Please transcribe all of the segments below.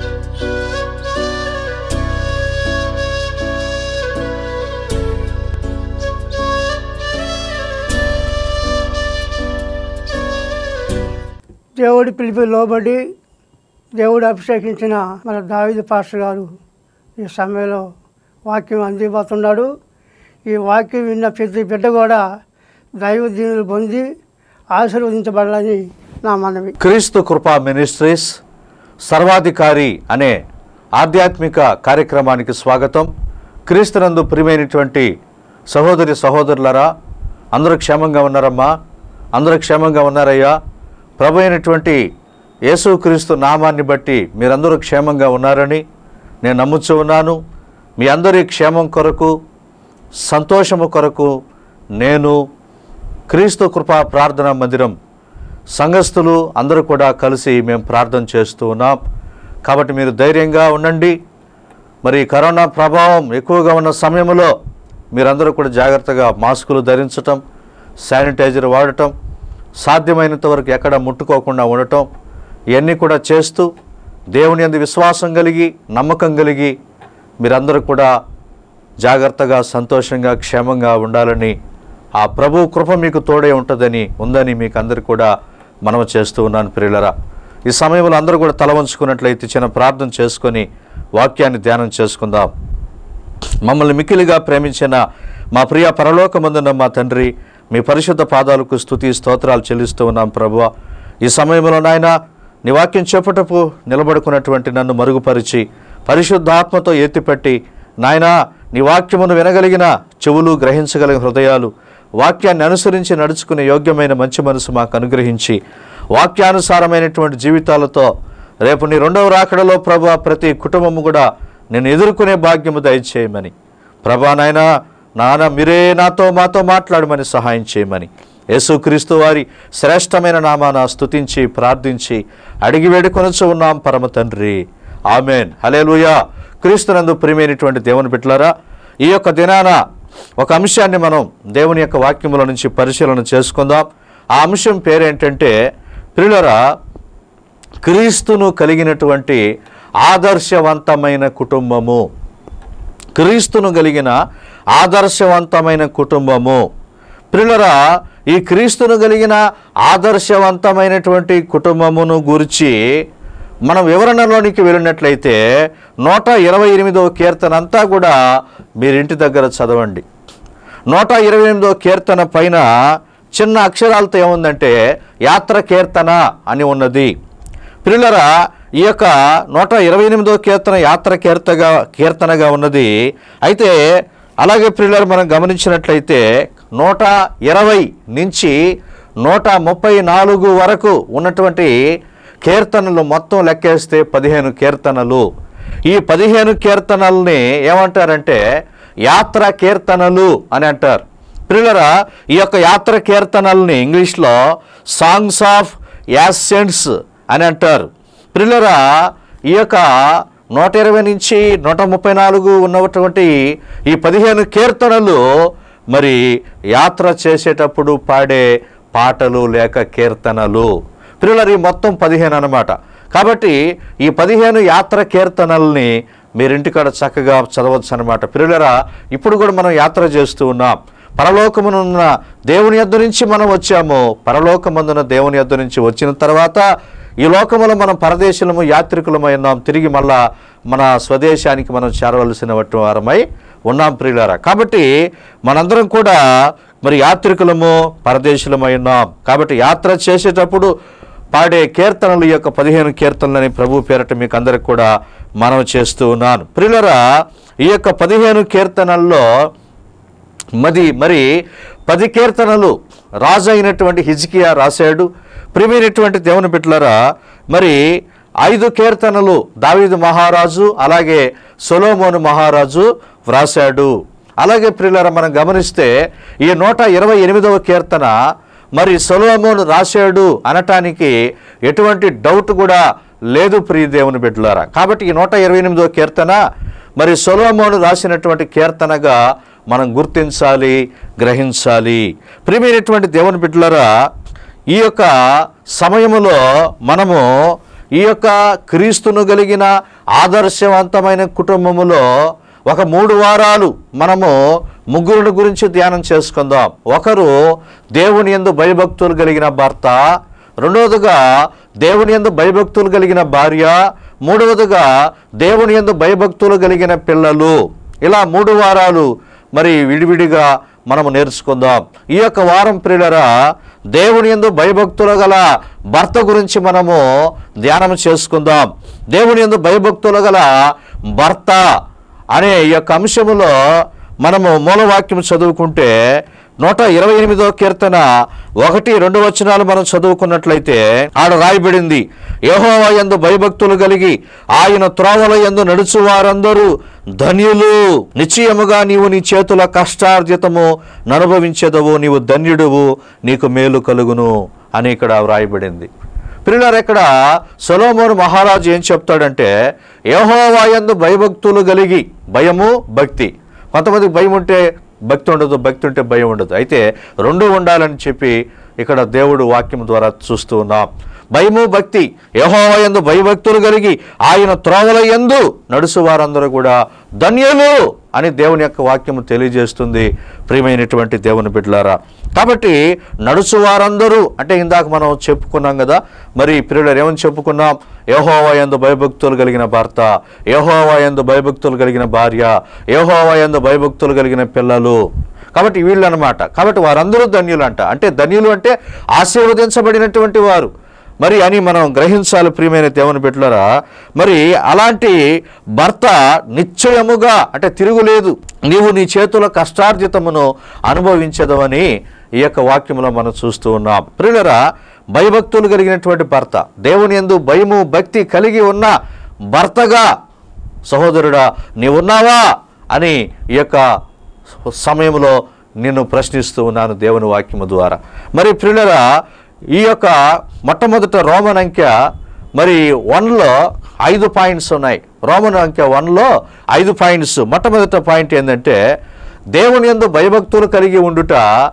దేవుడి పిలిపి లోబడి దేవుడు అభిషేకించిన మన దావిద పాస్టర్ గారు ఈ సమయంలో వాక్యం అందిపోతున్నాడు ఈ వాక్యం విన్న ప్రతి బిడ్డ కూడా దైవ దీనులు పొంది ఆశీర్వదించబడాలని నా మనవి క్రీస్తు కృపా మినిస్ట్రీస్ సర్వాధికారి అనే ఆధ్యాత్మిక కార్యక్రమానికి స్వాగతం క్రీస్తునందు ప్రియమైనటువంటి సహోదరి సహోదరులరా అందరూ క్షేమంగా ఉన్నారమ్మా అందరూ క్షేమంగా ఉన్నారయ్యా ప్రభు అయినటువంటి యేసుక్రీస్తు నామాన్ని బట్టి మీరందరూ క్షేమంగా ఉన్నారని నేను నమ్ముచూ ఉన్నాను మీ అందరి క్షేమం కొరకు సంతోషము కొరకు నేను క్రీస్తు కృపా ప్రార్థనా మందిరం సంఘస్థులు అందరూ కూడా కలిసి మేము ప్రార్థన చేస్తూ ఉన్నాం కాబట్టి మీరు ధైర్యంగా ఉండండి మరి కరోనా ప్రభావం ఎక్కువగా ఉన్న సమయంలో మీరందరూ కూడా జాగ్రత్తగా మాస్కులు ధరించటం శానిటైజర్ వాడటం సాధ్యమైనంత వరకు ఎక్కడ ముట్టుకోకుండా ఉండటం ఇవన్నీ కూడా చేస్తూ దేవుని అందు విశ్వాసం కలిగి నమ్మకం కలిగి మీరందరూ కూడా జాగ్రత్తగా సంతోషంగా క్షేమంగా ఉండాలని ఆ ప్రభు కృప మీకు తోడే ఉంటుందని ఉందని మీకు అందరు కూడా మనం చేస్తూ ఉన్నాను ప్రియులరా ఈ సమయంలో అందరూ కూడా తల వంచుకున్నట్లయితే చిన్న ప్రార్థన చేసుకొని వాక్యాన్ని ధ్యానం చేసుకుందాం మమ్మల్ని మిక్కిలిగా ప్రేమించిన మా ప్రియ పరలోకమందున్న మా తండ్రి మీ పరిశుద్ధ పాదాలకు స్తుతి స్తోత్రాలు చెల్లిస్తూ ఉన్నాం ప్రభువ ఈ సమయంలో నాయన నీ వాక్యం చెప్పుటకు నిలబడుకున్నటువంటి నన్ను మరుగుపరిచి పరిశుద్ధాత్మతో ఎత్తిపెట్టి నాయనా నీ వాక్యమును వినగలిగిన చెవులు గ్రహించగలిగిన హృదయాలు వాక్యాన్ని అనుసరించి నడుచుకునే యోగ్యమైన మంచి మనసు మాకు అనుగ్రహించి వాక్యానుసారమైనటువంటి జీవితాలతో రేపు నీ రెండవ రాకడలో ప్రభా ప్రతి కుటుంబము కూడా నేను ఎదుర్కొనే భాగ్యము దయచేయమని ప్రభా నాయన నాన్న మీరే నాతో మాతో మాట్లాడమని సహాయం చేయమని యేసుక్రీస్తు వారి శ్రేష్టమైన నామాన స్తుతించి ప్రార్థించి అడిగి వేడుకొనొచ్చు ఉన్నాం పరమ తండ్రి ఆమెన్ హలేలుయా క్రీస్తునందు ప్రియమైనటువంటి దేవుని బిడ్డలారా ఈ యొక్క దినాన ఒక అంశాన్ని మనం దేవుని యొక్క వాక్యముల నుంచి పరిశీలన చేసుకుందాం ఆ అంశం పేరేంటంటే ప్రియులరా క్రీస్తును కలిగినటువంటి ఆదర్శవంతమైన కుటుంబము క్రీస్తును కలిగిన ఆదర్శవంతమైన కుటుంబము ప్రియులరా ఈ క్రీస్తును కలిగిన ఆదర్శవంతమైనటువంటి కుటుంబమును గురించి మనం వివరణలోనికి వెళ్ళినట్లయితే నూట ఇరవై ఎనిమిదవ కీర్తన అంతా కూడా మీరింటి దగ్గర చదవండి నూట ఇరవై ఎనిమిదవ కీర్తన పైన చిన్న అక్షరాలతో ఏముందంటే యాత్ర కీర్తన అని ఉన్నది ప్రిల్లరా ఈ యొక్క నూట ఇరవై ఎనిమిదో కీర్తన యాత్ర కీర్తగా కీర్తనగా ఉన్నది అయితే అలాగే ప్రిల్లర్ మనం గమనించినట్లయితే నూట ఇరవై నుంచి నూట ముప్పై నాలుగు వరకు ఉన్నటువంటి కీర్తనలు మొత్తం లెక్కేస్తే పదిహేను కీర్తనలు ఈ పదిహేను కీర్తనల్ని ఏమంటారంటే యాత్ర కీర్తనలు అని అంటారు ప్రియులరా ఈ యొక్క యాత్ర కీర్తనల్ని ఇంగ్లీష్లో సాంగ్స్ ఆఫ్ యాసెంట్స్ అని అంటారు ప్రియులరా ఈ యొక్క నూట ఇరవై నుంచి నూట ముప్పై నాలుగు ఉన్నటువంటి ఈ పదిహేను కీర్తనలు మరి యాత్ర చేసేటప్పుడు పాడే పాటలు లేక కీర్తనలు ప్రియులరు ఈ మొత్తం పదిహేను అన్నమాట కాబట్టి ఈ పదిహేను యాత్ర కీర్తనల్ని మీరింటికాడ చక్కగా చదవచ్చు అనమాట ప్రియులరా ఇప్పుడు కూడా మనం యాత్ర చేస్తూ ఉన్నాం పరలోకమునున్న దేవుని యొద్ద నుంచి మనం వచ్చాము పరలోకమందున దేవుని యొద్ద నుంచి వచ్చిన తర్వాత ఈ లోకములో మనం పరదేశులము యాత్రికులమై ఉన్నాం తిరిగి మళ్ళా మన స్వదేశానికి మనం చేరవలసిన వారమై ఉన్నాం ప్రియులారా కాబట్టి మనందరం కూడా మరి యాత్రికులము పరదేశులమై ఉన్నాం కాబట్టి యాత్ర చేసేటప్పుడు పాడే కీర్తనలు ఈ యొక్క పదిహేను కీర్తనలని ప్రభు పేరట మీకు అందరికి కూడా మనవి చేస్తూ ఉన్నాను ప్రియులరా ఈ యొక్క పదిహేను కీర్తనల్లో మది మరి పది కీర్తనలు రాజు అయినటువంటి హిజ్కియా రాశాడు ప్రియమైనటువంటి దేవుని బిడ్డలారా మరి ఐదు కీర్తనలు దావీదు మహారాజు అలాగే సొలోమోను మహారాజు వ్రాశాడు అలాగే ప్రియులారా మనం గమనిస్తే ఈ నూట ఇరవై ఎనిమిదవ కీర్తన మరి సొలోమోను రాశాడు అనటానికి ఎటువంటి డౌట్ కూడా లేదు ప్రియ దేవుని బిడ్డలారా కాబట్టి ఈ నూట ఇరవై ఎనిమిదవ కీర్తన మరి సొలోమోను రాసినటువంటి కీర్తనగా మనం గుర్తించాలి గ్రహించాలి ప్రియమైనటువంటి దేవుని బిడ్డలారా ఈ యొక్క సమయములో మనము ఈ యొక్క క్రీస్తును కలిగిన ఆదర్శవంతమైన కుటుంబములో ఒక మూడు వారాలు మనము ముగ్గురుని గురించి ధ్యానం చేసుకుందాం ఒకరు దేవుని ఎందు భయభక్తులు కలిగిన భర్త రెండవదిగా దేవుని ఎందు భయభక్తులు కలిగిన భార్య మూడవదిగా దేవుని ఎందు భయభక్తులు కలిగిన పిల్లలు ఇలా మూడు వారాలు మరి విడివిడిగా మనము నేర్చుకుందాం ఈ యొక్క వారం ప్రియులరా దేవుని ఎందు భయభక్తులు గల భర్త గురించి మనము ధ్యానం చేసుకుందాం దేవుని ఎందు భయభక్తులు గల భర్త అనే ఈ యొక్క అంశములో మనము మూలవాక్యం చదువుకుంటే నూట ఇరవై ఎనిమిదో కీర్తన ఒకటి రెండు వచనాలు మనం చదువుకున్నట్లయితే ఆడ రాయబడింది యెహోవా యందు భయభక్తులు కలిగి ఆయన త్రోవల యందు నడుచు వారందరూ ధన్యులు నిశ్చయముగా నీవు నీ చేతుల కష్టార్జితము ననుభవించేదవు నీవు ధన్యుడువు నీకు మేలు కలుగును అని ఇక్కడ వ్రాయబడింది పిల్లలు ఇక్కడ సొలోమోను మహారాజు ఏం చెప్తాడంటే యహోవాయందు భయభక్తులు కలిగి భయము భక్తి కొంతమందికి భయం ఉంటే భక్తి ఉండదు భక్తి ఉంటే భయం ఉండదు అయితే రెండు ఉండాలని చెప్పి ఇక్కడ దేవుడు వాక్యం ద్వారా చూస్తూ ఉన్నాం భయము భక్తి యహోవయందు భయభక్తులు కలిగి ఆయన త్రోవల యందు నడుసు వారందరూ కూడా ధన్యులు అని దేవుని యొక్క వాక్యము తెలియజేస్తుంది ప్రియమైనటువంటి దేవుని బిడ్డలారా కాబట్టి నడుచు వారందరూ అంటే ఇందాక మనం చెప్పుకున్నాం కదా మరి పిల్లలు ఏమని చెప్పుకున్నాం యహోవా యందు భయభక్తులు కలిగిన భర్త యహోవా యందు భయభక్తులు కలిగిన భార్య యహోవా యందు భయభక్తులు కలిగిన పిల్లలు కాబట్టి వీళ్ళు అనమాట కాబట్టి వారందరూ ధన్యులు అంట అంటే ధన్యులు అంటే ఆశీర్వదించబడినటువంటి వారు మరి అని మనం గ్రహించాలి ప్రియమైన దేవుని బిడ్డలారా మరి అలాంటి భర్త నిశ్చయముగా అంటే తిరుగులేదు నీవు నీ చేతుల కష్టార్జితమును అనుభవించదవని ఈ యొక్క వాక్యంలో మనం చూస్తూ ఉన్నాం ప్రియులరా భయభక్తులు కలిగినటువంటి భర్త దేవుని యందు భయము భక్తి కలిగి ఉన్న భర్తగా సహోదరుడా నీవున్నావా అని ఈ యొక్క సమయంలో నిన్ను ప్రశ్నిస్తూ ఉన్నాను దేవుని వాక్యము ద్వారా మరి ప్రియులరా ఈ యొక్క మొట్టమొదట రోమన్ అంకె మరి వన్లో ఐదు పాయింట్స్ ఉన్నాయి రోమన్ అంకె వన్లో ఐదు పాయింట్స్ మొట్టమొదట పాయింట్ ఏంటంటే దేవుని యందు భయభక్తులు కలిగి ఉండుట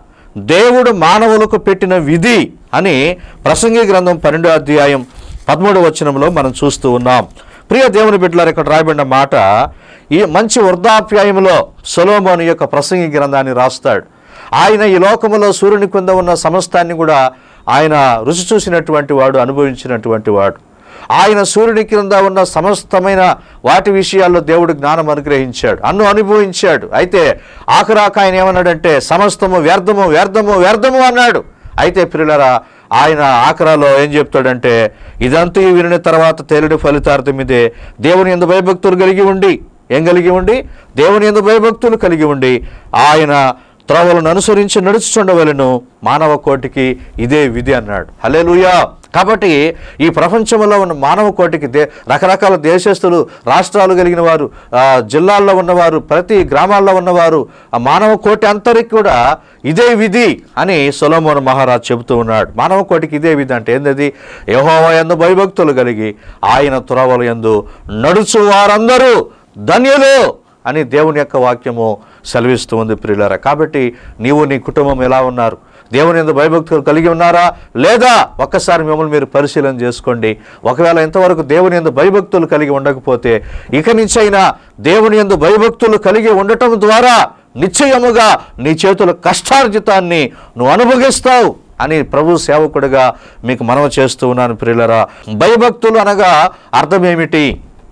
దేవుడు మానవులకు పెట్టిన విధి అని ప్రసంగి గ్రంథం పన్నెండో అధ్యాయం పదమూడు వచనంలో మనం చూస్తూ ఉన్నాం ప్రియ దేవుని బిడ్డలారు ఇక్కడ రాయబడిన మాట ఈ మంచి వృద్ధాప్యాయంలో సొలోమోని యొక్క ప్రసంగి గ్రంథాన్ని రాస్తాడు ఆయన ఈ లోకములో సూర్యుని కింద ఉన్న సమస్తాన్ని కూడా ఆయన రుచి చూసినటువంటి వాడు అనుభవించినటువంటి వాడు ఆయన సూర్యుని క్రింద ఉన్న సమస్తమైన వాటి విషయాల్లో దేవుడు జ్ఞానం అనుగ్రహించాడు అన్ను అనుభవించాడు అయితే ఆఖరాక ఆయన ఏమన్నాడంటే సమస్తము వ్యర్థము వ్యర్థము వ్యర్థము అన్నాడు అయితే పిల్లరా ఆయన ఆఖరాలో ఏం చెప్తాడంటే ఇదంతా వినిన తర్వాత తేలిడి ఫలితార్థం ఇదే దేవుని ఎందు భయభక్తులు కలిగి ఉండి ఏం కలిగి ఉండి దేవుని ఎందు భయభక్తులు కలిగి ఉండి ఆయన త్రోవలను అనుసరించి నడుచుచుండవలను మానవ కోటికి ఇదే విధి అన్నాడు హలేలుయా కాబట్టి ఈ ప్రపంచంలో ఉన్న మానవ కోటికి దే రకరకాల దేశస్తులు రాష్ట్రాలు కలిగిన వారు ఆ, జిల్లాల్లో ఉన్నవారు ప్రతి గ్రామాల్లో ఉన్నవారు ఆ మానవ కోటి అంతరికి కూడా ఇదే విధి అని సొలోమోన్ మహారాజ్ చెబుతూ ఉన్నాడు మానవ కోటికి ఇదే విధి అంటే ఏంటది యహోవా ఎందు భయభక్తులు కలిగి ఆయన తురవల ఎందు నడుచు వారందరూ ధన్యులు అని దేవుని యొక్క వాక్యము సెలవిస్తూ ఉంది ప్రియులారా కాబట్టి నీవు నీ కుటుంబం ఎలా ఉన్నారు దేవుని ఎందు భయభక్తులు కలిగి ఉన్నారా లేదా ఒక్కసారి మిమ్మల్ని మీరు పరిశీలన చేసుకోండి ఒకవేళ ఇంతవరకు దేవుని ఎందు భయభక్తులు కలిగి ఉండకపోతే ఇక నుంచైనా దేవుని ఎందు భయభక్తులు కలిగి ఉండటం ద్వారా నిశ్చయముగా నీ చేతుల కష్టార్జితాన్ని నువ్వు అనుభవిస్తావు అని ప్రభు సేవకుడిగా మీకు మనవ చేస్తూ ఉన్నాను ప్రియులరా భయభక్తులు అనగా అర్థం ఏమిటి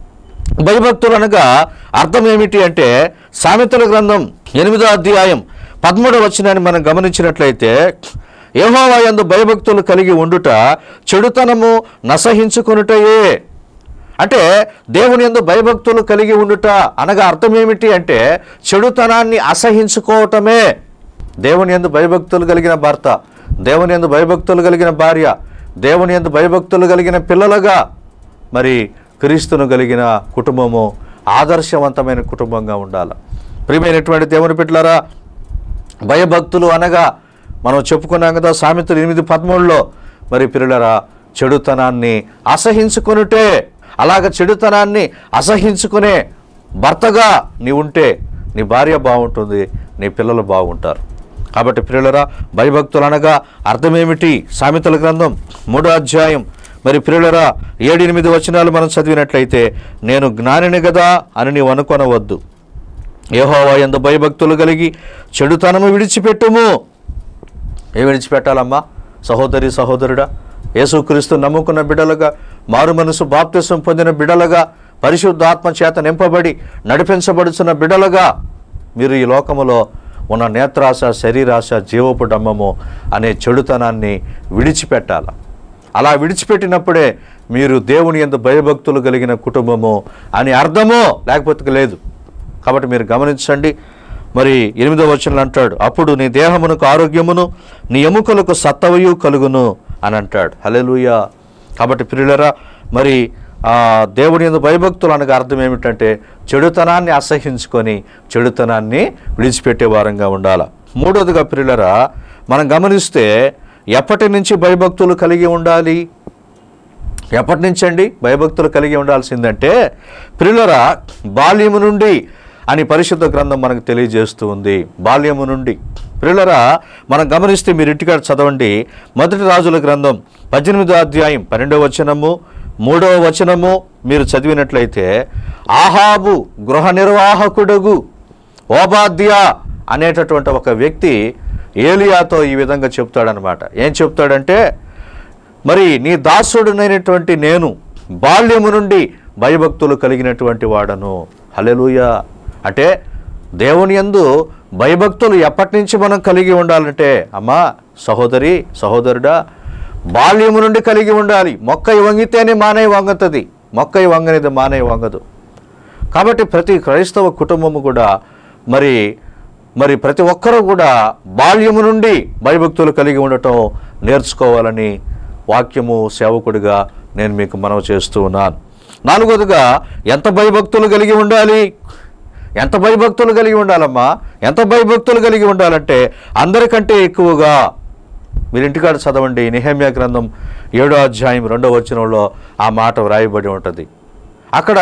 భయభక్తులు అనగా అర్థం ఏమిటి అంటే సామెతల గ్రంథం ఎనిమిదో అధ్యాయం పదమూడవ వచనాన్ని మనం గమనించినట్లయితే యెహోవా యందు భయభక్తులు కలిగి ఉండుట చెడుతనము నసహించుకొనుటయే అంటే దేవుని యందు భయభక్తులు కలిగి ఉండుట అనగా అర్థం ఏమిటి అంటే చెడుతనాన్ని అసహించుకోవటమే దేవుని యందు భయభక్తులు కలిగిన భర్త దేవుని యందు భయభక్తులు కలిగిన భార్య దేవుని యందు భయభక్తులు కలిగిన పిల్లలుగా మరి క్రీస్తును కలిగిన కుటుంబము ఆదర్శవంతమైన కుటుంబంగా ఉండాలి ప్రియమైనటువంటి దేవుని బిడ్డలారా భయభక్తులు అనగా మనం చెప్పుకున్నాం కదా సామెతలు ఎనిమిది పదమూడులో మరి పిల్లలరా చెడుతనాన్ని అసహించుకొనుటే అలాగ చెడుతనాన్ని అసహించుకునే భర్తగా నీ ఉంటే నీ భార్య బాగుంటుంది నీ పిల్లలు బాగుంటారు కాబట్టి పిల్లలరా భయభక్తులు అనగా అర్థమేమిటి సామెతల గ్రంథం మూడో అధ్యాయం మరి ప్రియులరా ఏడెనిమిది వచనాలు మనం చదివినట్లయితే నేను జ్ఞానిని గదా అని నీవు అనుకొనవద్దు యెహోవా ఎందు భయభక్తులు కలిగి చెడుతనము విడిచిపెట్టుము ఏ విడిచిపెట్టాలమ్మా సహోదరి సహోదరుడా యేసుక్రీస్తు నమ్ముకున్న బిడ్డలుగా మారు మనసు బాప్తిసం పొందిన బిడ్డలుగా పరిశుద్ధాత్మ చేత నింపబడి నడిపించబడుచున్న బిడ్డలుగా మీరు ఈ లోకములో ఉన్న నేత్రాశ శరీరాశ జీవపు డమ్మము అనే చెడుతనాన్ని విడిచిపెట్టాల అలా విడిచిపెట్టినప్పుడే మీరు దేవుని ఎందు భయభక్తులు కలిగిన కుటుంబము అని అర్థమో లేకపోతే లేదు కాబట్టి మీరు గమనించండి మరి ఎనిమిదో వచనంలో అంటాడు అప్పుడు నీ దేహమునకు ఆరోగ్యమును నీ ఎముకలకు సత్తవయు కలుగును అని అంటాడు హల్లెలూయా కాబట్టి ప్రియులరా మరి ఆ దేవుని ఎందు భయభక్తులు అనగా అర్థం ఏమిటంటే చెడుతనాన్ని అసహించుకొని చెడుతనాన్ని విడిచిపెట్టే వారంగా ఉండాలి మూడోదిగా ప్రియులరా మనం గమనిస్తే ఎప్పటి నుంచి భయభక్తులు కలిగి ఉండాలి ఎప్పటి నుంచి అండి భయభక్తులు కలిగి ఉండాల్సిందంటే ప్రియులరా బాల్యము నుండి అని పరిశుద్ధ గ్రంథం మనకు తెలియజేస్తూ ఉంది బాల్యము నుండి ప్రియులరా మనం గమనిస్తే మీరు ఇంటికాడ చదవండి మొదటి రాజుల గ్రంథం పద్దెనిమిదో అధ్యాయం పన్నెండవ వచనము మూడవ వచనము మీరు చదివినట్లయితే ఆహాబు గృహ నిర్వాహకుడగు ఓబాద్యా అనేటటువంటి ఒక వ్యక్తి ఏలియాతో ఈ విధంగా చెప్తాడనమాట ఏం చెప్తాడంటే మరి నీ దాసుడునైనటువంటి నేను బాల్యము నుండి భయభక్తులు కలిగినటువంటి వాడను హల్లెలూయా అంటే దేవుని యందు భయభక్తులు ఎప్పటి నుంచి మనం కలిగి ఉండాలంటే అమ్మా సహోదరి సహోదరుడా బాల్యము నుండి కలిగి ఉండాలి మొక్క వంగితేనే మానయ్య వంగుతుంది మొక్క వంగనిది మానయ్య వంగదు కాబట్టి ప్రతి క్రైస్తవ కుటుంబము కూడా మరి మరి ప్రతి ఒక్కరూ కూడా బాల్యము నుండి భయభక్తులు కలిగి ఉండటం నేర్చుకోవాలని వాక్యము సేవకుడిగా నేను మీకు మనవి చేస్తూ ఉన్నాను నాలుగోదిగా ఎంత భయభక్తులు కలిగి ఉండాలి ఎంత భయభక్తులు కలిగి ఉండాలమ్మా ఎంత భయభక్తులు కలిగి ఉండాలంటే అందరికంటే ఎక్కువగా మీరు ఇంటికాడ చదవండి నిహమ్య గ్రంథం ఏడో అధ్యాయం రెండో వచనంలో ఆ మాట వ్రాయబడి ఉంటుంది అక్కడ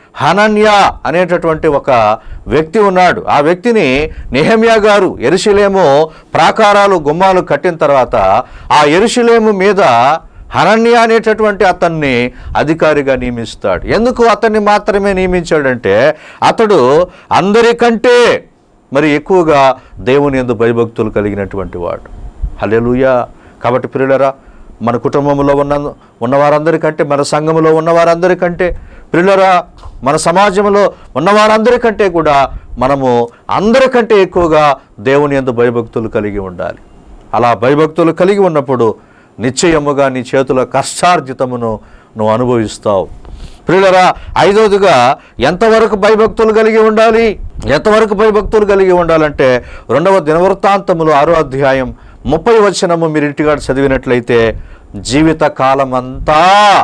హనన్య అనేటటువంటి ఒక వ్యక్తి ఉన్నాడు ఆ వ్యక్తిని నెహమ్యా గారు ఎరుషులేము ప్రాకారాలు గుమ్మాలు కట్టిన తర్వాత ఆ ఎరుషులేము మీద హనన్య అనేటటువంటి అతన్ని అధికారిగా నియమిస్తాడు ఎందుకు అతన్ని మాత్రమే నియమించాడంటే అతడు అందరికంటే మరి ఎక్కువగా దేవుని ఎందు భయభక్తులు కలిగినటువంటి వాడు హల్లెలూయా కాబట్టి ప్రియులరా మన కుటుంబంలో ఉన్న ఉన్నవారందరికంటే మన సంఘములో ఉన్నవారందరికంటే ప్రియులరా మన సమాజంలో ఉన్నవారందరికంటే కూడా మనము అందరికంటే ఎక్కువగా దేవుని ఎందు భయభక్తులు కలిగి ఉండాలి అలా భయభక్తులు కలిగి ఉన్నప్పుడు నిశ్చయముగా నీ చేతుల కష్టార్జితమును నువ్వు అనుభవిస్తావు ప్రియులరా ఐదవదిగా ఎంతవరకు భయభక్తులు కలిగి ఉండాలి ఎంతవరకు భయభక్తులు కలిగి ఉండాలంటే రెండవ దినవృత్తాంతములు ఆరో అధ్యాయం ముప్పై వచనము మీరు ఇంటిగాడు చదివినట్లయితే జీవిత కాలమంతా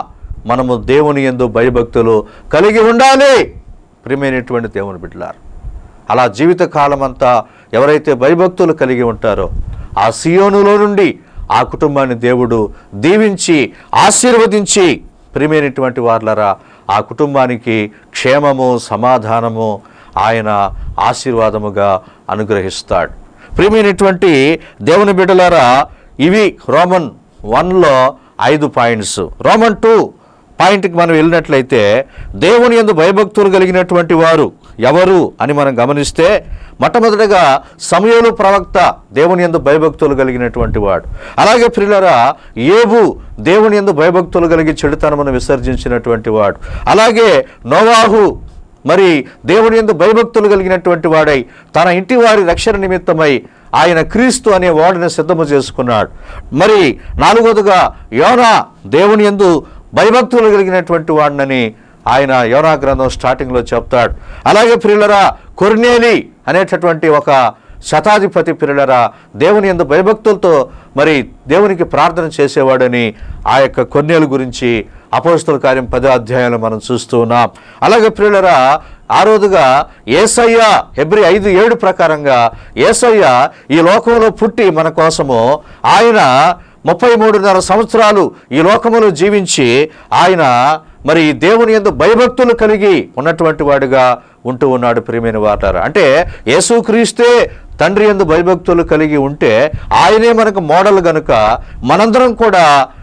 మనము దేవుని ఎందు భయభక్తులు కలిగి ఉండాలి ప్రియమైనటువంటి దేవుని బిడ్డలారు అలా జీవిత కాలమంతా ఎవరైతే భయభక్తులు కలిగి ఉంటారో ఆ సియోనులో నుండి ఆ కుటుంబాన్ని దేవుడు దీవించి ఆశీర్వదించి ప్రియమైనటువంటి వార్లరా ఆ కుటుంబానికి క్షేమము సమాధానము ఆయన ఆశీర్వాదముగా అనుగ్రహిస్తాడు ప్రియమైనటువంటి దేవుని బిడ్డలారా ఇవి రోమన్ వన్లో ఐదు పాయింట్స్ రోమన్ టూ పాయింట్కి మనం వెళ్ళినట్లయితే దేవుని యందు భయభక్తులు కలిగినటువంటి వారు ఎవరు అని మనం గమనిస్తే మొట్టమొదటిగా సమయలు ప్రవక్త దేవుని యందు భయభక్తులు కలిగినటువంటి వాడు అలాగే ప్రియులరా ఏబు దేవుని యందు భయభక్తులు కలిగి చెడుతనమును విసర్జించినటువంటి వాడు అలాగే నోవాహు మరి దేవుని యందు భయభక్తులు కలిగినటువంటి వాడై తన ఇంటి వారి రక్షణ నిమిత్తమై ఆయన క్రీస్తు అనే వాడిని సిద్ధము చేసుకున్నాడు మరి నాలుగోదిగా యోనా దేవుని యందు భయభక్తులు కలిగినటువంటి వాడినని ఆయన యోనా గ్రంథం స్టార్టింగ్లో చెప్తాడు అలాగే ప్రియులరా కొర్నేలి అనేటటువంటి ఒక శతాధిపతి పిల్లలరా దేవుని ఎందు భయభక్తులతో మరి దేవునికి ప్రార్థన చేసేవాడని ఆ యొక్క కొన్నేలు గురించి అపోస్తుల కార్యం పదో అధ్యాయంలో మనం చూస్తూ ఉన్నాం అలాగే ప్రియులరా ఆ రోజుగా ఏసయ్య హెబ్రి ఐదు ఏడు ప్రకారంగా ఏసయ్య ఈ లోకంలో పుట్టి మన కోసము ఆయన ముప్పై మూడున్నర సంవత్సరాలు ఈ లోకములో జీవించి ఆయన మరి ఈ దేవుని ఎందు భయభక్తులు కలిగి ఉన్నటువంటి వాడుగా ఉంటూ ఉన్నాడు ప్రియమైన వాటారు అంటే యేసుక్రీస్తే తండ్రి ఎందు భయభక్తులు కలిగి ఉంటే ఆయనే మనకు మోడల్ గనుక మనందరం కూడా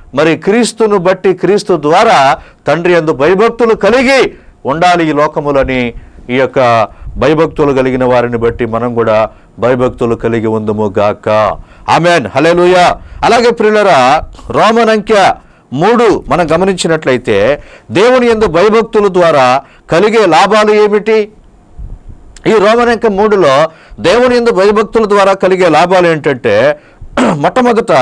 మరి క్రీస్తును బట్టి క్రీస్తు ద్వారా తండ్రి ఎందు భయభక్తులు కలిగి ఉండాలి ఈ లోకములని ఈ యొక్క భయభక్తులు కలిగిన వారిని బట్టి మనం కూడా భయభక్తులు కలిగి ఉందము గాక ఆమెన్ హలెలుయ అలాగే ప్రియులరా రోమనంఖ్య మూడు మనం గమనించినట్లయితే దేవుని ఎందు భయభక్తుల ద్వారా కలిగే లాభాలు ఏమిటి ఈ రోమనంక మూడులో దేవుని ఎందు భయభక్తుల ద్వారా కలిగే లాభాలు ఏంటంటే మొట్టమొదట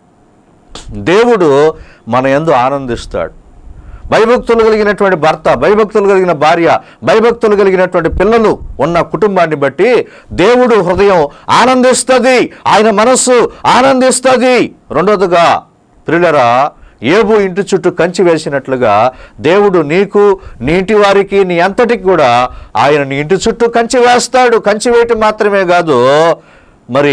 దేవుడు మన ఎందు ఆనందిస్తాడు భయభక్తులు కలిగినటువంటి భర్త భయభక్తులు కలిగిన భార్య భయభక్తులు కలిగినటువంటి పిల్లలు ఉన్న కుటుంబాన్ని బట్టి దేవుడు హృదయం ఆనందిస్తుంది ఆయన మనస్సు ఆనందిస్తుంది రెండోదిగా ప్రియులరా ఏబు ఇంటి చుట్టూ కంచి వేసినట్లుగా దేవుడు నీకు నీ ఇంటి వారికి నీ అంతటికి కూడా ఆయన నీ ఇంటి చుట్టూ కంచి వేస్తాడు కంచి వేయటం మాత్రమే కాదు మరి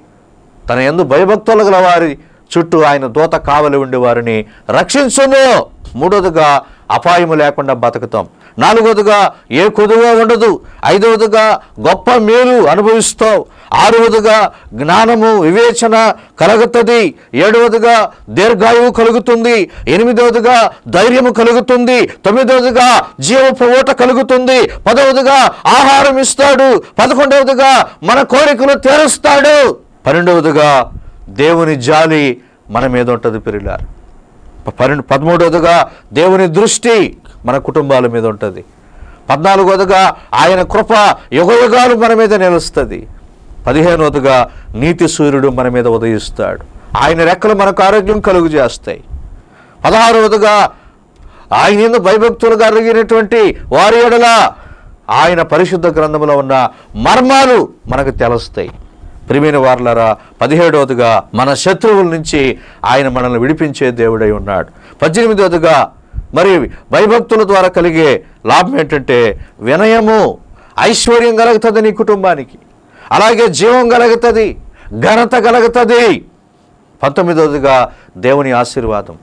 తన ఎందు భయభక్తులు గల వారి చుట్టూ ఆయన దూత కావలి ఉండే వారిని రక్షించును మూడోదిగా అపాయము లేకుండా బతుకుతాం నాలుగోదిగా ఏ కొదువ ఉండదు ఐదవదిగా గొప్ప మేలు అనుభవిస్తావు ఆరవదిగా జ్ఞానము వివేచన కలుగుతుంది ఏడవదిగా దీర్ఘాయువు కలుగుతుంది ఎనిమిదవదిగా ధైర్యము కలుగుతుంది తొమ్మిదవదిగా జీవపు ఓట కలుగుతుంది పదవదిగా ఆహారం ఇస్తాడు పదకొండవదిగా మన కోరికలు తీరుస్తాడు పన్నెండవదిగా దేవుని జాలి మన మీద ఉంటుంది పిరిలారు పన్నెండు పదమూడవదిగా దేవుని దృష్టి మన కుటుంబాల మీద ఉంటుంది పద్నాలుగోదిగా ఆయన కృప యుగయుగాలు మన మీద నిలుస్తుంది పదిహేనవదిగా నీతి సూర్యుడు మన మీద ఉదయిస్తాడు ఆయన రెక్కలు మనకు ఆరోగ్యం కలుగు చేస్తాయి పదహారవదిగా ఆయన ఎందు భయభక్తులు కలిగినటువంటి వారి ఎడల ఆయన పరిశుద్ధ గ్రంథంలో ఉన్న మర్మాలు మనకు తెలుస్తాయి ప్రియమైన వార్లరా పదిహేడవదిగా మన శత్రువుల నుంచి ఆయన మనల్ని విడిపించే దేవుడై ఉన్నాడు పద్దెనిమిదవదిగా మరి భయభక్తుల ద్వారా కలిగే లాభం ఏంటంటే వినయము ఐశ్వర్యం కలుగుతుంది నీ కుటుంబానికి అలాగే జీవం కలుగుతుంది ఘనత కలుగుతుంది పంతొమ్మిదవదిగా దేవుని ఆశీర్వాదం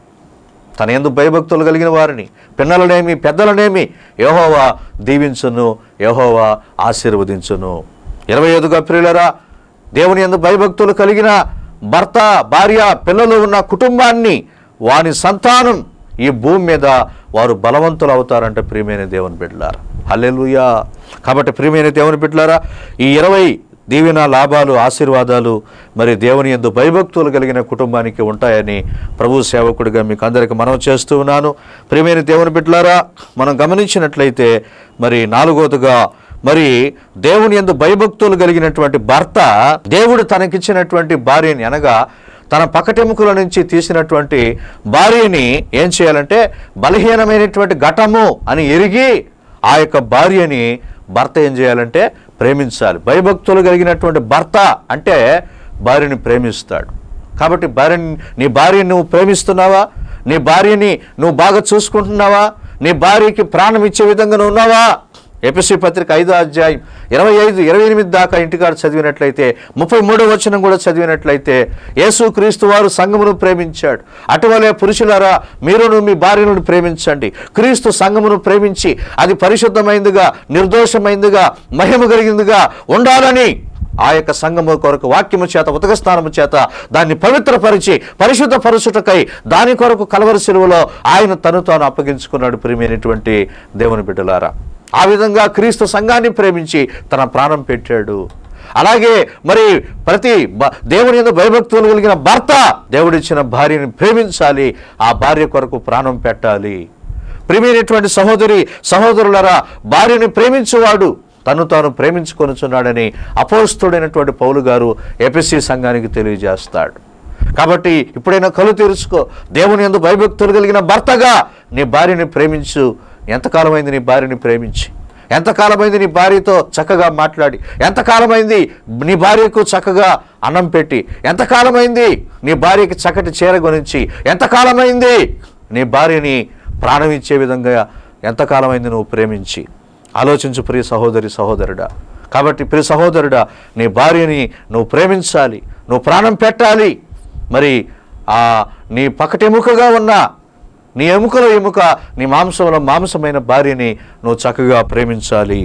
తన ఎందు భయభక్తులు కలిగిన వారిని పిన్నలనేమి పెద్దలనేమి యహోవా దీవించును యహోవా ఆశీర్వదించును ఇరవై ఐదుగా ప్రియులరా దేవుని ఎందు భయభక్తులు కలిగిన భర్త భార్య పిల్లలు ఉన్న కుటుంబాన్ని వాని సంతానం ఈ భూమి మీద వారు బలవంతులు అవుతారంటే ప్రియమైన దేవుని బిడ్డలారా హల్లెలూయా కాబట్టి ప్రియమైన దేవుని బిడ్డలారా ఈ ఇరవై దీవెన లాభాలు ఆశీర్వాదాలు మరి దేవుని ఎందు భయభక్తులు కలిగిన కుటుంబానికి ఉంటాయని ప్రభు సేవకుడిగా మీకు అందరికి మనం చేస్తూ ఉన్నాను ప్రియమైన దేవుని బిడ్డలారా మనం గమనించినట్లయితే మరి నాలుగోదిగా మరి దేవుని ఎందు భయభక్తులు కలిగినటువంటి భర్త దేవుడు తనకిచ్చినటువంటి భార్యని అనగా తన పకటెముకల నుంచి తీసినటువంటి భార్యని ఏం చేయాలంటే బలహీనమైనటువంటి ఘటము అని ఎరిగి ఆ యొక్క భార్యని భర్త ఏం చేయాలంటే ప్రేమించాలి భయభక్తులు కలిగినటువంటి భర్త అంటే భార్యని ప్రేమిస్తాడు కాబట్టి భార్యని నీ భార్యని నువ్వు ప్రేమిస్తున్నావా నీ భార్యని నువ్వు బాగా చూసుకుంటున్నావా నీ భార్యకి ప్రాణం ఇచ్చే విధంగా నువ్వు ఉన్నావా ఎపిసి పత్రిక ఐదో అధ్యాయం ఇరవై ఐదు ఇరవై ఎనిమిది దాకా ఇంటికాడ చదివినట్లయితే ముప్పై మూడో వచనం కూడా చదివినట్లయితే యేసు క్రీస్తు వారు సంఘమును ప్రేమించాడు అటువలే పురుషులారా మీరును మీ భార్యను ప్రేమించండి క్రీస్తు సంఘమును ప్రేమించి అది పరిశుద్ధమైందిగా నిర్దోషమైందిగా మహిమ కలిగిందిగా ఉండాలని ఆ యొక్క సంఘము కొరకు వాక్యము చేత ఉతక స్నానము చేత దాన్ని పవిత్రపరిచి పరిశుద్ధ పరుచుటకై దాని కొరకు కలవరి శిలువలో ఆయన తను తాను అప్పగించుకున్నాడు ప్రియమైనటువంటి దేవుని బిడ్డలారా ఆ విధంగా క్రీస్తు సంఘాన్ని ప్రేమించి తన ప్రాణం పెట్టాడు అలాగే మరి ప్రతి బ- దేవుని యొక్క భయభక్తులు కలిగిన భర్త దేవుడిచ్చిన భార్యని ప్రేమించాలి ఆ భార్య కొరకు ప్రాణం పెట్టాలి ప్రియమైనటువంటి సహోదరి సహోదరులరా భార్యని ప్రేమించువాడు తను తాను ప్రేమించుకొనుచున్నాడని అపోస్తుడైనటువంటి పౌలు గారు ఎపిసి సంఘానికి తెలియజేస్తాడు కాబట్టి ఇప్పుడైనా కలు తెరుచుకో దేవుని ఎందు భయభక్తులు కలిగిన భర్తగా నీ భార్యని ప్రేమించు ఎంతకాలమైంది నీ భార్యని ప్రేమించి ఎంతకాలమైంది నీ భార్యతో చక్కగా మాట్లాడి ఎంతకాలమైంది నీ భార్యకు చక్కగా అన్నం పెట్టి ఎంతకాలమైంది నీ భార్యకి చక్కటి చీర గురించి ఎంతకాలమైంది నీ భార్యని ప్రాణం ఇచ్చే విధంగా ఎంతకాలమైంది నువ్వు ప్రేమించి ఆలోచించు ప్రియ సహోదరి సహోదరుడా కాబట్టి ప్రియ సహోదరుడా నీ భార్యని నువ్వు ప్రేమించాలి నువ్వు ప్రాణం పెట్టాలి మరి ఆ నీ పకటెముకగా ఉన్న నీ ఎముకలో ఎముక నీ మాంసంలో మాంసమైన భార్యని నువ్వు చక్కగా ప్రేమించాలి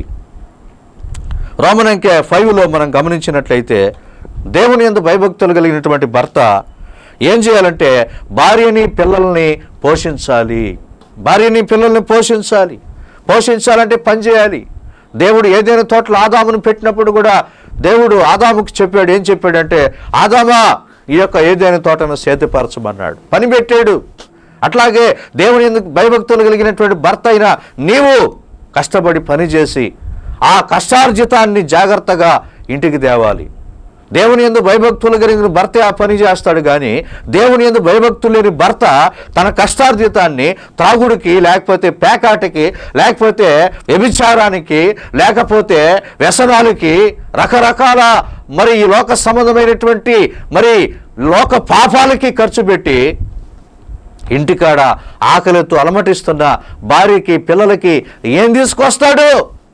రోమనంకే ఫైవ్లో మనం గమనించినట్లయితే దేవుని ఎందు భయభక్తులు కలిగినటువంటి భర్త ఏం చేయాలంటే భార్యని పిల్లల్ని పోషించాలి భార్యని పిల్లల్ని పోషించాలి పోషించాలంటే పని చేయాలి దేవుడు ఏదైనా తోటలో ఆదామును పెట్టినప్పుడు కూడా దేవుడు ఆదాముకు చెప్పాడు ఏం చెప్పాడంటే ఆదామా ఈ యొక్క ఏదైనా తోటను సేతుపరచమన్నాడు పని పెట్టాడు అట్లాగే దేవుని ఎందుకు భయభక్తులు కలిగినటువంటి భర్త అయినా నీవు కష్టపడి పని చేసి ఆ కష్టార్జితాన్ని జాగ్రత్తగా ఇంటికి తేవాలి దేవుని ఎందు భయభక్తులు కలిగిన భర్త ఆ పని చేస్తాడు కానీ దేవుని ఎందు భయభక్తులు లేని భర్త తన కష్టార్జితాన్ని త్రాగుడికి లేకపోతే పేకాటకి లేకపోతే వ్యభిచారానికి లేకపోతే వ్యసనాలకి రకరకాల మరి ఈ లోక సంబంధమైనటువంటి మరి లోక పాపాలకి ఖర్చు పెట్టి ఇంటికాడ ఆకలితో అలమటిస్తున్న భార్యకి పిల్లలకి ఏం తీసుకొస్తాడు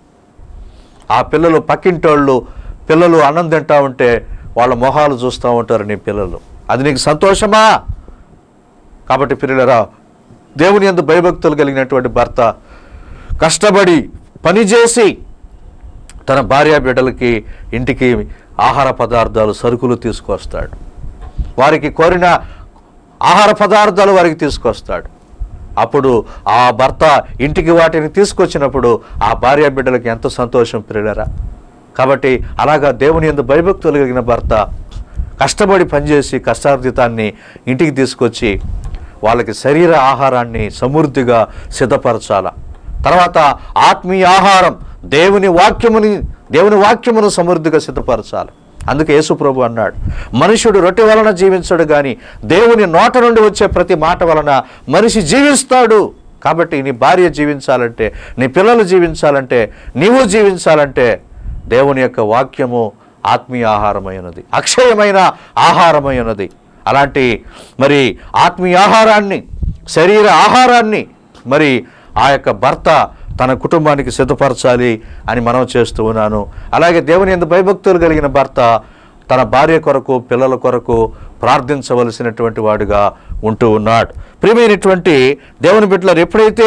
ఆ పిల్లలు పక్కింటోళ్ళు పిల్లలు అన్నం తింటా ఉంటే వాళ్ళ మొహాలు చూస్తూ ఉంటారు నీ పిల్లలు అది నీకు సంతోషమా కాబట్టి పిల్లలరా దేవుని ఎందు భయభక్తులు కలిగినటువంటి భర్త కష్టపడి పనిచేసి తన భార్య బిడ్డలకి ఇంటికి ఆహార పదార్థాలు సరుకులు తీసుకొస్తాడు వారికి కోరిన ఆహార పదార్థాలు వారికి తీసుకొస్తాడు అప్పుడు ఆ భర్త ఇంటికి వాటిని తీసుకొచ్చినప్పుడు ఆ భార్య బిడ్డలకి ఎంత సంతోషం పిల్లరా కాబట్టి అలాగా దేవుని ఎందు భయభక్తులు కలిగిన భర్త కష్టపడి పనిచేసి కష్టార్జితాన్ని ఇంటికి తీసుకొచ్చి వాళ్ళకి శరీర ఆహారాన్ని సమృద్ధిగా సిద్ధపరచాల తర్వాత ఆత్మీయ ఆహారం దేవుని వాక్యముని దేవుని వాక్యమును సమృద్ధిగా సిద్ధపరచాలి అందుకే యేసుప్రభు అన్నాడు మనుషుడు రొట్టె వలన జీవించడు కానీ దేవుని నోట నుండి వచ్చే ప్రతి మాట వలన మనిషి జీవిస్తాడు కాబట్టి నీ భార్య జీవించాలంటే నీ పిల్లలు జీవించాలంటే నీవు జీవించాలంటే దేవుని యొక్క వాక్యము ఆత్మీయ ఆహారమైనది అక్షయమైన ఆహారమైనది అలాంటి మరి ఆత్మీయ ఆహారాన్ని శరీర ఆహారాన్ని మరి ఆ యొక్క భర్త తన కుటుంబానికి సిద్ధపరచాలి అని మనం చేస్తూ ఉన్నాను అలాగే దేవుని ఎందు భయభక్తులు కలిగిన భర్త తన భార్య కొరకు పిల్లల కొరకు ప్రార్థించవలసినటువంటి వాడుగా ఉంటూ ఉన్నాడు ప్రియమైనటువంటి దేవుని బిడ్డలు ఎప్పుడైతే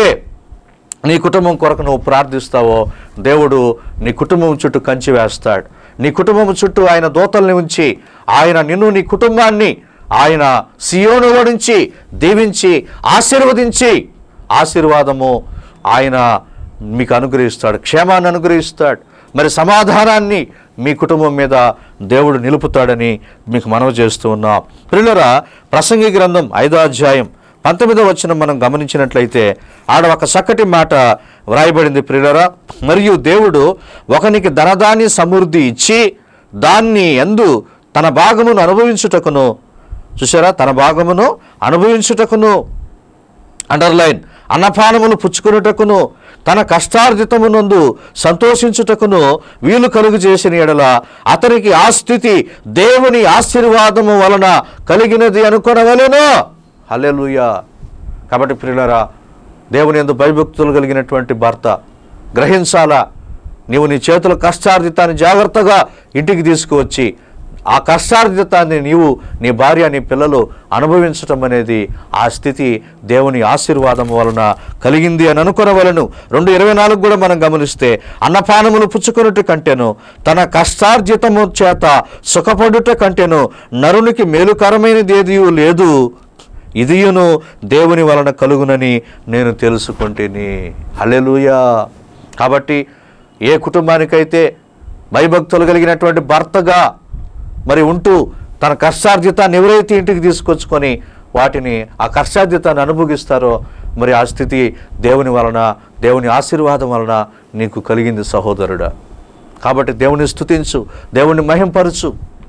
నీ కుటుంబం కొరకు నువ్వు ప్రార్థిస్తావో దేవుడు నీ కుటుంబం చుట్టూ కంచి వేస్తాడు నీ కుటుంబం చుట్టూ ఆయన దూతల్ని ఉంచి ఆయన నిన్ను నీ కుటుంబాన్ని ఆయన సియోనులో నుంచి దీవించి ఆశీర్వదించి ఆశీర్వాదము ఆయన మీకు అనుగ్రహిస్తాడు క్షేమాన్ని అనుగ్రహిస్తాడు మరి సమాధానాన్ని మీ కుటుంబం మీద దేవుడు నిలుపుతాడని మీకు మనవి చేస్తూ ఉన్నాం పిల్లరా ప్రసంగి గ్రంథం ఐదో అధ్యాయం పంతొమ్మిదో వచ్చిన మనం గమనించినట్లయితే ఆడ ఒక చక్కటి మాట వ్రాయబడింది ప్రియులరా మరియు దేవుడు ఒకనికి ధనదాన్ని సమృద్ధి ఇచ్చి దాన్ని ఎందు తన భాగమును అనుభవించుటకును చూసారా తన భాగమును అనుభవించుటకును అండర్లైన్ అన్నపానములు పుచ్చుకున్నటకును తన కష్టార్జితమునందు సంతోషించుటకును వీలు కలుగు చేసిన ఎడల అతనికి ఆ స్థితి దేవుని ఆశీర్వాదము వలన కలిగినది అనుకొనవలెను హల్లెలూయా కాబట్టి ప్రియులరా దేవుని ఎందు భయభక్తులు కలిగినటువంటి భర్త గ్రహించాలా నీవు నీ చేతుల కష్టార్జితాన్ని జాగ్రత్తగా ఇంటికి తీసుకువచ్చి ఆ కష్టార్జితాన్ని నీవు నీ భార్య నీ పిల్లలు అనుభవించటం అనేది ఆ స్థితి దేవుని ఆశీర్వాదం వలన కలిగింది అని అనుకునవలను రెండు ఇరవై నాలుగు కూడా మనం గమనిస్తే అన్నపానములు పుచ్చుకొనుట కంటేను తన కష్టార్జితము చేత సుఖపడుట కంటేను నరునికి మేలుకరమైనది ఏది లేదు ఇదియును దేవుని వలన కలుగునని నేను తెలుసుకుంటేని హల్లెలూయా కాబట్టి ఏ కుటుంబానికైతే భయభక్తులు కలిగినటువంటి భర్తగా మరి ఉంటూ తన కష్టార్జితాన్ని ఎవరైతే ఇంటికి తీసుకొచ్చుకొని వాటిని ఆ కష్టార్జితాన్ని అనుభవిస్తారో మరి ఆ స్థితి దేవుని వలన దేవుని ఆశీర్వాదం వలన నీకు కలిగింది సహోదరుడా కాబట్టి దేవుని స్తుతించు దేవుని మహింపరచు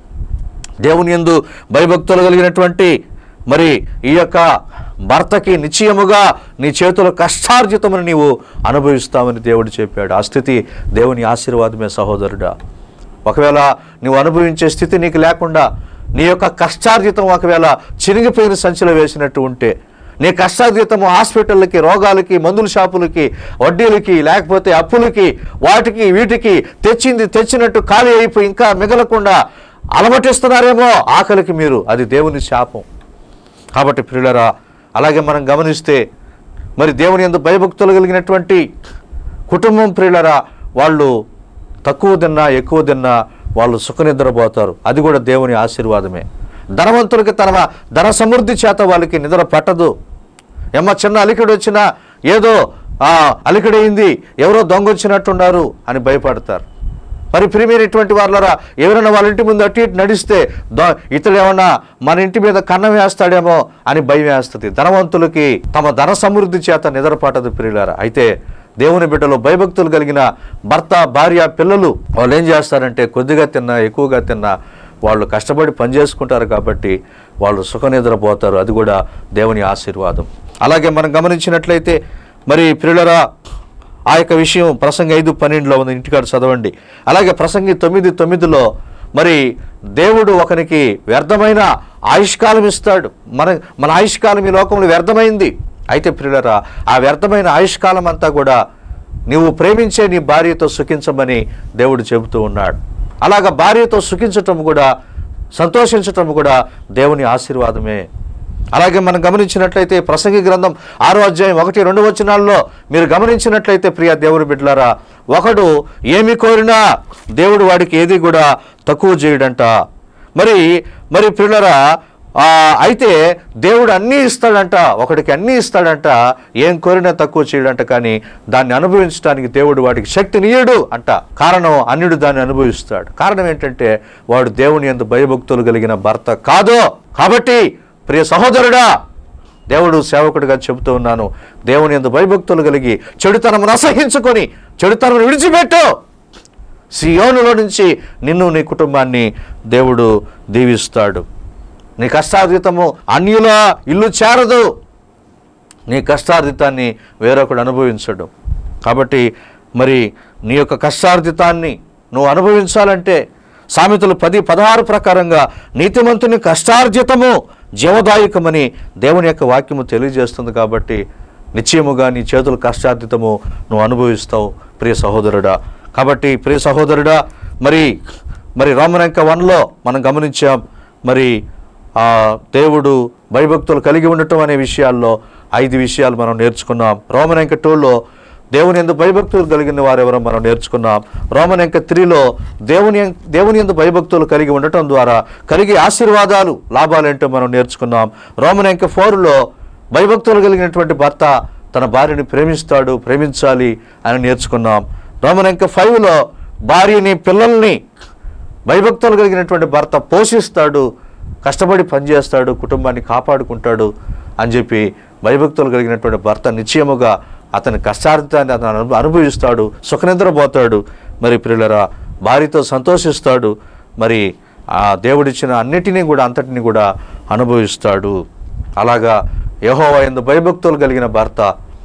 దేవుని యందు భయభక్తులు కలిగినటువంటి మరి ఈ యొక్క భర్తకి నిశ్చయముగా నీ చేతుల కష్టార్జితమును నీవు అనుభవిస్తామని దేవుడు చెప్పాడు ఆ స్థితి దేవుని ఆశీర్వాదమే సహోదరుడా ఒకవేళ నువ్వు అనుభవించే స్థితి నీకు లేకుండా నీ యొక్క కష్టార్జితం ఒకవేళ చినిగిపోయిన సంచిలో వేసినట్టు ఉంటే నీ కష్టార్జితము హాస్పిటళ్ళకి రోగాలకి మందుల షాపులకి వడ్డీలకి లేకపోతే అప్పులకి వాటికి వీటికి తెచ్చింది తెచ్చినట్టు ఖాళీ అయిపోయి ఇంకా మిగలకుండా అలమటిస్తున్నారేమో ఆకలికి మీరు అది దేవుని శాపం కాబట్టి ప్రియులరా అలాగే మనం గమనిస్తే మరి దేవుని ఎందు భయభక్తులు కలిగినటువంటి కుటుంబం ప్రియులరా వాళ్ళు తక్కువ తిన్నా ఎక్కువ తిన్నా వాళ్ళు సుఖనిద్రపోతారు అది కూడా దేవుని ఆశీర్వాదమే ధనవంతులకి తన ధన సమృద్ధి చేత వాళ్ళకి నిద్ర పట్టదు ఏమ్మ చిన్న అలికిడి వచ్చినా ఏదో ఆ, అలికిడైంది ఎవరో దొంగ వచ్చినట్టున్నారు అని భయపడతారు మరి ప్రియమైనటువంటి వాళ్ళరా ఎవరైనా వాళ్ళ ఇంటి ముందు అటు ఇటు నడిస్తే దో ఇతడు ఏమన్నా మన ఇంటి మీద కన్నం వేస్తాడేమో అని భయం వేస్తుంది ధనవంతులకి తమ ధన సమృద్ధి చేత నిద్రపట్టదు ప్రియులారా అయితే దేవుని బిడ్డలు భయభక్తులు కలిగిన భర్త భార్య పిల్లలు వాళ్ళు ఏం చేస్తారంటే కొద్దిగా తిన్నా ఎక్కువగా తిన్నా వాళ్ళు కష్టపడి పని చేసుకుంటారు కాబట్టి వాళ్ళు సుఖ నిద్రపోతారు అది కూడా దేవుని ఆశీర్వాదం అలాగే మనం గమనించినట్లయితే మరి ప్రియులరా ఆ యొక్క విషయం ప్రసంగి ఐదు పన్నెండులో ఉంది ఇంటికాడ చదవండి అలాగే ప్రసంగి తొమ్మిది తొమ్మిదిలో మరి దేవుడు ఒకనికి వ్యర్థమైన ఆయుష్కాలం ఇస్తాడు మన మన ఆయుష్కాలం ఈ లోకంలో వ్యర్థమైంది అయితే ప్రియులరా ఆ వ్యర్థమైన ఆయుష్కాలం అంతా కూడా నీవు ప్రేమించే నీ భార్యతో సుఖించమని దేవుడు చెబుతూ ఉన్నాడు అలాగ భార్యతో సుఖించటం కూడా సంతోషించటం కూడా దేవుని ఆశీర్వాదమే అలాగే మనం గమనించినట్లయితే ప్రసంగి గ్రంథం ఆరో అధ్యాయం ఒకటి రెండు వచనాల్లో మీరు గమనించినట్లయితే ప్రియ దేవుడి బిడ్డలారా ఒకడు ఏమి కోరినా దేవుడు వాడికి ఏది కూడా తక్కువ చేయడంట మరి మరి ప్రియులరా ఆ, అయితే దేవుడు అన్నీ ఇస్తాడంట ఒకడికి అన్నీ ఇస్తాడంట ఏం కోరినా తక్కువ చేయడంట కానీ దాన్ని అనుభవించడానికి దేవుడు వాడికి శక్తినియడు అంట కారణం అన్యుడు దాన్ని అనుభవిస్తాడు కారణం ఏంటంటే వాడు దేవుని ఎందు భయభక్తులు కలిగిన భర్త కాదు కాబట్టి ప్రియ సహోదరుడా దేవుడు సేవకుడిగా చెబుతూ ఉన్నాను దేవుని ఎందు భయభక్తులు కలిగి చెడుతనమును అసహించుకొని చెడుతనమును విడిచిపెట్టు సియోనులో నుంచి నిన్ను నీ కుటుంబాన్ని దేవుడు దీవిస్తాడు నీ కష్టార్జితము అన్యుల ఇల్లు చేరదు నీ కష్టార్జితాన్ని వేరొకడు అనుభవించడు కాబట్టి మరి నీ యొక్క కష్టార్జితాన్ని నువ్వు అనుభవించాలంటే సామెతలు పది పదహారు ప్రకారంగా నీతిమంతుని కష్టార్జితము జీవదాయకమని దేవుని యొక్క వాక్యము తెలియజేస్తుంది కాబట్టి నిశ్చయముగా నీ చేతుల కష్టార్జితము నువ్వు అనుభవిస్తావు ప్రియ సహోదరుడా కాబట్టి ప్రియ సహోదరుడా మరి మరి రోమనంక వన్లో మనం గమనించాం మరి ఆ దేవుడు భయభక్తులు కలిగి ఉండటం అనే విషయాల్లో ఐదు విషయాలు మనం నేర్చుకున్నాం రోమన్ అంక టూలో దేవుని ఎందు భయభక్తులు కలిగిన వారెవరో మనం నేర్చుకున్నాం రోమన్ అంక త్రీలో దేవుని ఎం- దేవుని ఎందు భయభక్తులు కలిగి ఉండటం ద్వారా కలిగే ఆశీర్వాదాలు లాభాలేంటో మనం నేర్చుకున్నాం రోమన్ అంక ఫోర్లో భయభక్తులు కలిగినటువంటి భర్త తన భార్యని ప్రేమిస్తాడు ప్రేమించాలి అని నేర్చుకున్నాం రోమన్ అంక ఫైవ్లో భార్యని పిల్లల్ని భయభక్తులు కలిగినటువంటి భర్త పోషిస్తాడు కష్టపడి పనిచేస్తాడు కుటుంబాన్ని కాపాడుకుంటాడు అని చెప్పి భయభక్తులు కలిగినటువంటి భర్త నిశ్చయముగా అతని కష్టార్థాన్ని అతను అను- అనుభవిస్తాడు సుఖనిద్రపోతాడు మరి పిల్లరా భార్యతో సంతోషిస్తాడు మరి ఆ దేవుడిచ్చిన అన్నిటినీ కూడా అంతటిని కూడా అనుభవిస్తాడు అలాగా యెహోవా యందు భయభక్తులు కలిగిన భర్త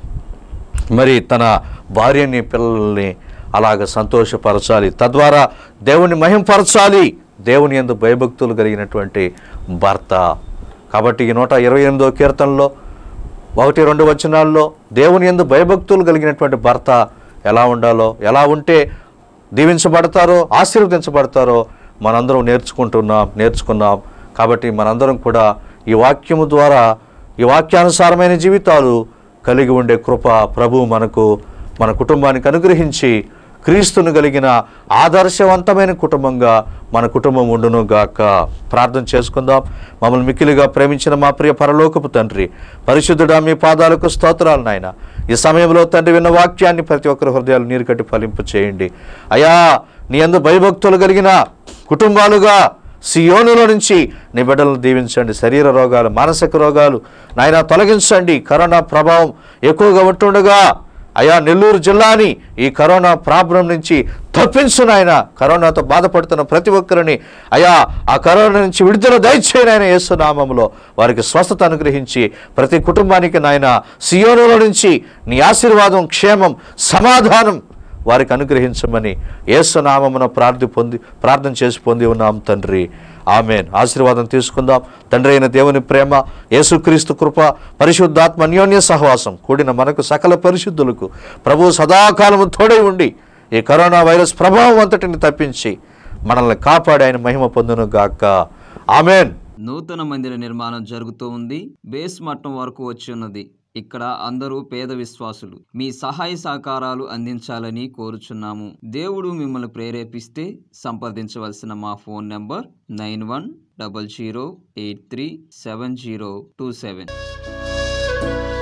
మరి తన భార్యని పిల్లల్ని అలాగ సంతోషపరచాలి తద్వారా దేవుని మహింపరచాలి దేవుని ఎందు భయభక్తులు కలిగినటువంటి భర్త కాబట్టి ఈ నూట ఇరవై ఎనిమిదో కీర్తనలో ఒకటి రెండు వచనాల్లో దేవుని ఎందు భయభక్తులు కలిగినటువంటి భర్త ఎలా ఉండాలో ఎలా ఉంటే దీవించబడతారో ఆశీర్వదించబడతారో మనందరం నేర్చుకుంటున్నాం నేర్చుకున్నాం కాబట్టి మనందరం కూడా ఈ వాక్యము ద్వారా ఈ వాక్యానుసారమైన జీవితాలు కలిగి ఉండే కృప ప్రభు మనకు మన కుటుంబానికి అనుగ్రహించి క్రీస్తును కలిగిన ఆదర్శవంతమైన కుటుంబంగా మన కుటుంబం ఉండును గాక ప్రార్థన చేసుకుందాం మమ్మల్ని మిక్కిలిగా ప్రేమించిన మా ప్రియ పరలోకపు తండ్రి పరిశుద్ధుడా మీ పాదాలకు స్తోత్రాలు నాయన ఈ సమయంలో తండ్రి విన్న వాక్యాన్ని ప్రతి ఒక్కరి హృదయాలు నీరు కట్టి ఫలింపు చేయండి అయా నీ అందు భయభక్తులు కలిగిన కుటుంబాలుగా సియోనులో నుంచి నీ బిడ్డలను దీవించండి శరీర రోగాలు మానసిక రోగాలు నాయన తొలగించండి కరోనా ప్రభావం ఎక్కువగా ఉంటుండగా అయా నెల్లూరు జిల్లాని ఈ కరోనా ప్రాబ్లం నుంచి తప్పించు నాయన కరోనాతో బాధపడుతున్న ప్రతి ఒక్కరిని అయా ఆ కరోనా నుంచి విడుదల దయచేయని ఆయన యేసునామంలో వారికి స్వస్థత అనుగ్రహించి ప్రతి కుటుంబానికి నాయన సియోనుల నుంచి నీ ఆశీర్వాదం క్షేమం సమాధానం వారికి అనుగ్రహించమని యేసునామమున ప్రార్థి పొంది ప్రార్థన చేసి పొంది ఉన్నాం తండ్రి ఆమెన్ ఆశీర్వాదం తీసుకుందాం తండ్రి అయిన దేవుని ప్రేమ యేసుక్రీస్తు కృప పరిశుద్ధాత్మ అన్యోన్య సహవాసం కూడిన మనకు సకల పరిశుద్ధులకు ప్రభు సదాకాలము తోడై ఉండి ఈ కరోనా వైరస్ ప్రభావం అంతటిని తప్పించి మనల్ని కాపాడి ఆయన మహిమ పొందును గాక ఆమెన్ నూతన మందిర నిర్మాణం జరుగుతూ ఉంది బేస్ మట్టం వరకు వచ్చి ఉన్నది ఇక్కడ అందరూ పేద విశ్వాసులు మీ సహాయ సహకారాలు అందించాలని కోరుచున్నాము దేవుడు మిమ్మల్ని ప్రేరేపిస్తే సంప్రదించవలసిన మా phone number nine one double zero eight three seven zero two seven